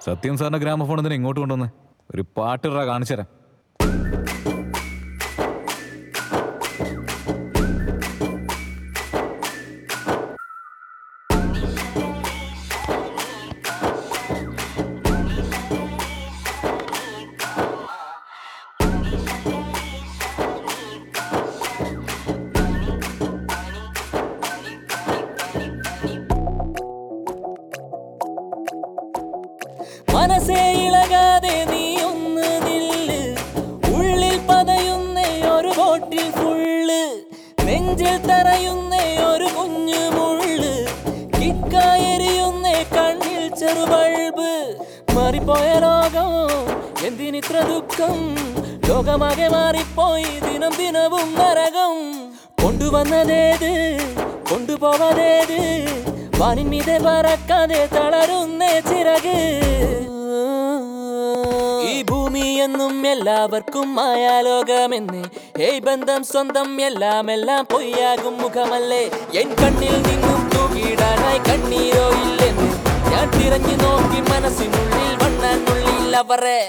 സത്യം സാറിന്റെ ഗ്രാമഫോൺ എന്തിനാ ഇങ്ങോട്ട് കൊണ്ടുവന്ന് ഒരു പാട്ടിറ കാണിച്ചു തരാം മനസ്സേ ഇളകാതെ നീ ഒന്ന് നില്ല് ഉള്ളിൽ പതയുന്നേ ഒരു ബോട്ടിൽ ഫുള്ള് നെഞ്ചിൽ തറയുന്നേ ഒരു കുഞ്ഞു മുള്ള് കിക്കായെരിയുന്നേ കണ്ണിൽ ചെറുബൾബ് മാറിപ്പോയ ലോകം എന്തിനിത്ര ദുഃഖം ലോകമാകെ മാറിപ്പോയി ദിനം ദിനവും നരകം കൊണ്ടുവന്നതേത് കൊണ്ടുപോവതേത് വാനിന്മീതെ പറക്കാതെ തളരുന്നേ ചിറക് ഈ ഭൂമി എന്നും എല്ലാവർക്കും മായാലോകമെന്ന് ഏയ് ബന്ധം സ്വന്തം എല്ലാം എല്ലാം പൊയ്യാകും മുഖമല്ലേ എൻ കണ്ണിൽ നിന്നും തൂക്കിയിടാനായി കണ്ണീരോ ഇല്ലെന്ന് ഞാൻ തിരഞ്ഞു നോക്കി മനസ്സിനുള്ളിൽ വണ്ണാനുള്ളിൽ അവരെ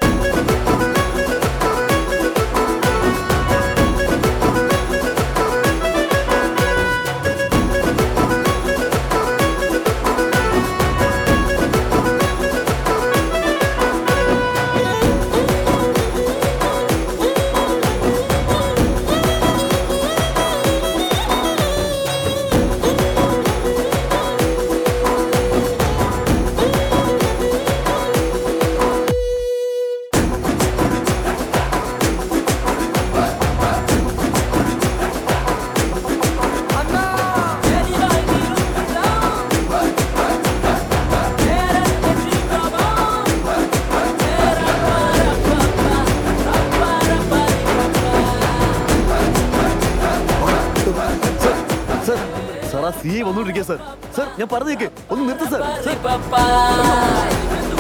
സർ സാർ ആ സി വന്നുകൊണ്ടിരിക്കുക സർ സർ ഞാൻ പറഞ്ഞു കേക്ക് ഒന്ന് നിർത്ത് സർ Bye.